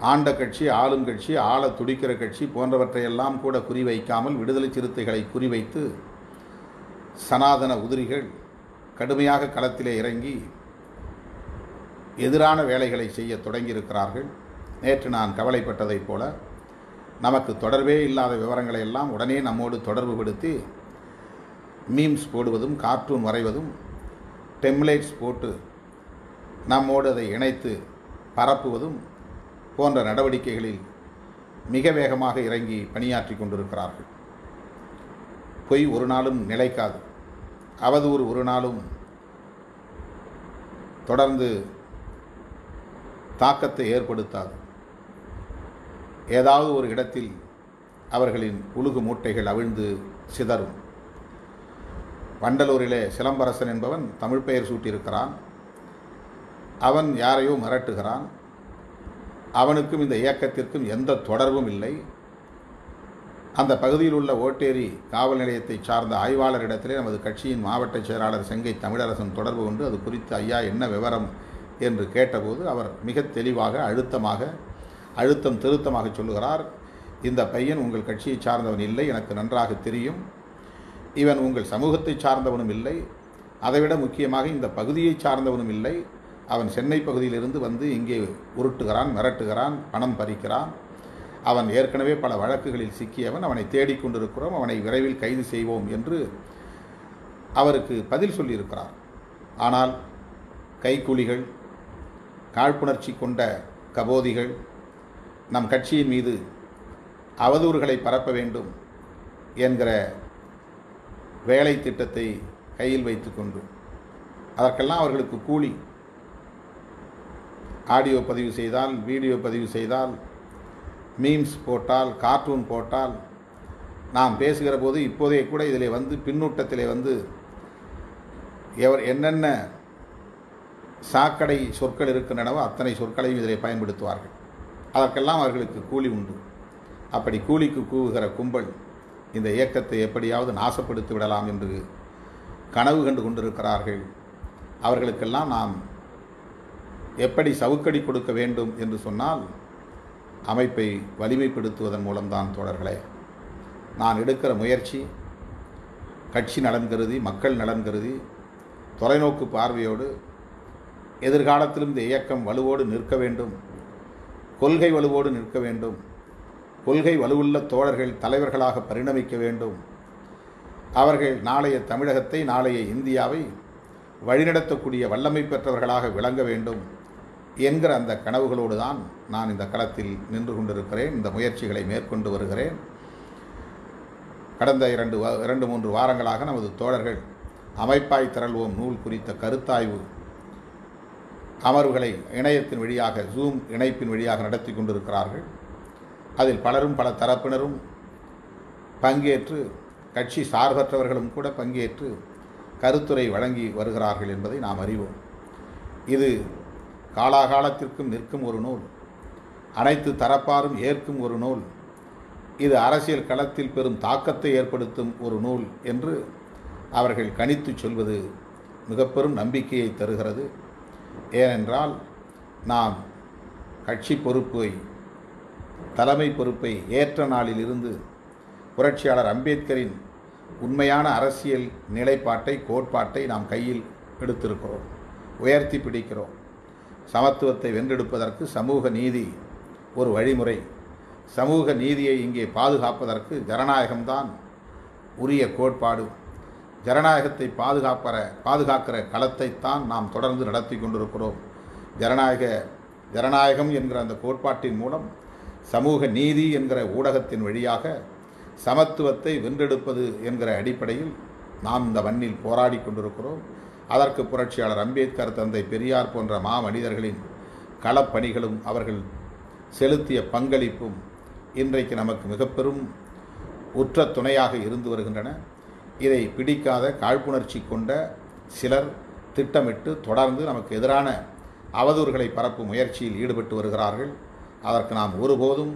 ஆண்ட கட்சி ஆளும் கட்சி ஆள துடிக்கிற கட்சி போன்றவற்றையெல்லாம் கூட குறிவைக்காமல் விடுதலை சிறுத்தைகளை குறிவைத்து சனாதன உதிரிகள் கடுமையாக களத்திலே இறங்கி எதிரான வேலைகளை செய்ய தொடங்கியிருக்கிறார்கள் நேற்று நான் கவலைப்பட்டதைப் போல நமக்கு தொடர்பே இல்லாத விவரங்களை எல்லாம் உடனே நம்மோடு தொடர்பு படுத்தி மீம்ஸ் போடுவதும் கார்ட்டூன் வரைவதும் டெம்ப்ளேட்ஸ் போட்டு நம்மோடு அதை இணைத்து பரப்புவதும் போன்ற நடவடிக்கைகளில் மிக வேகமாக இறங்கி பணியாற்றி கொண்டிருக்கிறார்கள் பொய் ஒரு நாளும் நிலைக்காது அவதூறு ஒரு நாளும் தொடர்ந்து தாக்கத்தை ஏற்படுத்தாது ஏதாவது ஒரு இடத்தில் அவர்களின் உழுகு மூட்டைகள் அவிழ்ந்து சிதறும் வண்டலூரிலே சிலம்பரசன் என்பவன் தமிழ் பெயர் சூட்டியிருக்கிறான் அவன் யாரையோ மிரட்டுகிறான் அவனுக்கும் இந்த இயக்கத்திற்கும் எந்த தொடர்பும் இல்லை அந்த பகுதியில் உள்ள ஓட்டேரி காவல் நிலையத்தை சார்ந்த ஆய்வாளரிடத்திலே நமது கட்சியின் மாவட்ட செயலாளர் செங்கை தமிழரசன் தொடர்பு கொண்டு அது குறித்து ஐயா என்ன விவரம் என்று கேட்டபோது அவர் மிக தெளிவாக அழுத்தமாக அழுத்தம் திருத்தமாக சொல்லுகிறார் இந்த பையன் உங்கள் கட்சியை சார்ந்தவன் இல்லை எனக்கு நன்றாக தெரியும் இவன் உங்கள் சமூகத்தை சார்ந்தவனும் இல்லை அதைவிட முக்கியமாக இந்த பகுதியை சார்ந்தவனும் இல்லை அவன் சென்னை பகுதியிலிருந்து வந்து இங்கே உருட்டுகிறான் மிரட்டுகிறான் பணம் பறிக்கிறான் அவன் ஏற்கனவே பல வழக்குகளில் சிக்கியவன் அவனை தேடிக்கொண்டிருக்கிறோம் அவனை விரைவில் கைது செய்வோம் என்று அவருக்கு பதில் சொல்லியிருக்கிறார் ஆனால் கைக்கூலிகள் காழ்ப்புணர்ச்சி கொண்ட கபோதிகள் நம் கட்சியின் மீது அவதூறுகளை பரப்ப வேண்டும் என்கிற வேலை திட்டத்தை கையில் வைத்துக்கொண்டு அதற்கெல்லாம் அவர்களுக்கு கூலி ஆடியோ பதிவு செய்தால் வீடியோ பதிவு செய்தால் மீம்ஸ் போட்டால் கார்ட்டூன் போட்டால் நாம் பேசுகிற போது இப்போதே கூட இதிலே வந்து பின்னூட்டத்திலே வந்து எவர் என்னென்ன சாக்கடை சொற்கள் இருக்கின்றனவோ அத்தனை சொற்களையும் இதிலே பயன்படுத்துவார்கள் அதற்கெல்லாம் அவர்களுக்கு கூலி உண்டு அப்படி கூலிக்கு கூவுகிற கும்பல் இந்த இயக்கத்தை எப்படியாவது நாசப்படுத்தி விடலாம் என்று கனவு கண்டு கொண்டிருக்கிறார்கள் அவர்களுக்கெல்லாம் நாம் எப்படி சவுக்கடி கொடுக்க வேண்டும் என்று சொன்னால் அமைப்பை வலிமைப்படுத்துவதன் மூலம்தான் தோழர்களே நான் எடுக்கிற முயற்சி கட்சி நலன் கருதி மக்கள் நலன் கருதி தொலைநோக்கு பார்வையோடு எதிர்காலத்திலும் இந்த இயக்கம் வலுவோடு நிற்க வேண்டும் கொள்கை வலுவோடு நிற்க வேண்டும் கொள்கை வலுவுள்ள தோழர்கள் தலைவர்களாக பரிணமிக்க வேண்டும் அவர்கள் நாளைய தமிழகத்தை நாளைய இந்தியாவை வழிநடத்தக்கூடிய வல்லமை பெற்றவர்களாக விளங்க வேண்டும் என்கிற அந்த கனவுகளோடு தான் நான் இந்த களத்தில் நின்று கொண்டிருக்கிறேன் இந்த முயற்சிகளை மேற்கொண்டு வருகிறேன் கடந்த இரண்டு வா- இரண்டு மூன்று வாரங்களாக நமது தோழர்கள் அமைப்பாய் திரள்வோம் நூல் குறித்த கருத்தாய்வு அமர்வுகளை இணையத்தின் வழியாக ஜூம் இணைப்பின் வழியாக நடத்தி கொண்டிருக்கிறார்கள் அதில் பலரும் பல தரப்பினரும் பங்கேற்று கட்சி சார்பற்றவர்களும் கூட பங்கேற்று கருத்துரை வழங்கி வருகிறார்கள் என்பதை நாம் அறிவோம் இது காலாகாலத்திற்கும் நிற்கும் ஒரு நூல் அனைத்து தரப்பாரும் ஏற்கும் ஒரு நூல் இது அரசியல் களத்தில் பெரும் தாக்கத்தை ஏற்படுத்தும் ஒரு நூல் என்று அவர்கள் கணித்துச் சொல்வது மிக பெரும் நம்பிக்கையை தருகிறது ஏனென்றால் நாம் கட்சி பொறுப்பை தலைமை பொறுப்பை ஏற்ற நாளிலிருந்து புரட்சியாளர் அம்பேத்கரின் உண்மையான அரசியல் நிலைப்பாட்டை கோட்பாட்டை நாம் கையில் எடுத்திருக்கிறோம் உயர்த்தி பிடிக்கிறோம் சமத்துவத்தை வென்றெடுப்பதற்கு சமூக நீதி ஒரு வழிமுறை சமூக நீதியை இங்கே பாதுகாப்பதற்கு ஜனநாயகம்தான் உரிய கோட்பாடு ஜனநாயகத்தை பாதுகாப்பற பாதுகாக்கிற களத்தைத்தான் நாம் தொடர்ந்து நடத்தி கொண்டிருக்கிறோம் ஜனநாயக ஜனநாயகம் என்கிற அந்த கோட்பாட்டின் மூலம் சமூக நீதி என்கிற ஊடகத்தின் வழியாக சமத்துவத்தை வென்றெடுப்பது என்கிற அடிப்படையில் நாம் இந்த மண்ணில் போராடி கொண்டிருக்கிறோம் அதற்கு புரட்சியாளர் அம்பேத்கர் தந்தை பெரியார் போன்ற மாமனிதர்களின் களப்பணிகளும் அவர்கள் செலுத்திய பங்களிப்பும் இன்றைக்கு நமக்கு மிக பெரும் உற்ற துணையாக இருந்து வருகின்றன இதை பிடிக்காத காழ்ப்புணர்ச்சி கொண்ட சிலர் திட்டமிட்டு தொடர்ந்து நமக்கு எதிரான அவதூறுகளை பரப்பும் முயற்சியில் ஈடுபட்டு வருகிறார்கள் அதற்கு நாம் ஒருபோதும்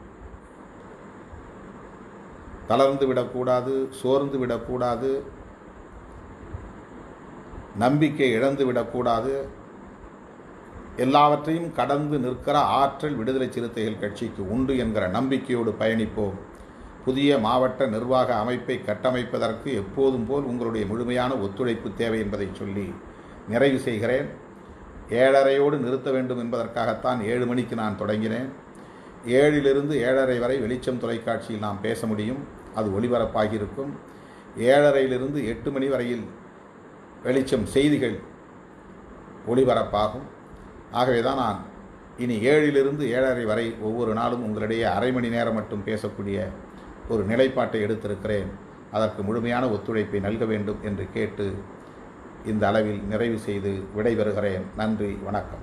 தளர்ந்து விடக்கூடாது சோர்ந்து விடக்கூடாது நம்பிக்கை இழந்து விடக்கூடாது எல்லாவற்றையும் கடந்து நிற்கிற ஆற்றல் விடுதலை சிறுத்தைகள் கட்சிக்கு உண்டு என்கிற நம்பிக்கையோடு பயணிப்போம் புதிய மாவட்ட நிர்வாக அமைப்பை கட்டமைப்பதற்கு எப்போதும் போல் உங்களுடைய முழுமையான ஒத்துழைப்பு தேவை என்பதை சொல்லி நிறைவு செய்கிறேன் ஏழரையோடு நிறுத்த வேண்டும் என்பதற்காகத்தான் ஏழு மணிக்கு நான் தொடங்கினேன் ஏழிலிருந்து ஏழரை வரை வெளிச்சம் தொலைக்காட்சியில் நாம் பேச முடியும் அது ஒளிபரப்பாகியிருக்கும் ஏழரையிலிருந்து எட்டு மணி வரையில் வெளிச்சம் செய்திகள் ஒளிபரப்பாகும் ஆகவே தான் நான் இனி ஏழிலிருந்து ஏழரை வரை ஒவ்வொரு நாளும் உங்களிடையே அரை மணி நேரம் மட்டும் பேசக்கூடிய ஒரு நிலைப்பாட்டை எடுத்திருக்கிறேன் அதற்கு முழுமையான ஒத்துழைப்பை நல்க வேண்டும் என்று கேட்டு இந்த அளவில் நிறைவு செய்து விடைபெறுகிறேன் நன்றி வணக்கம்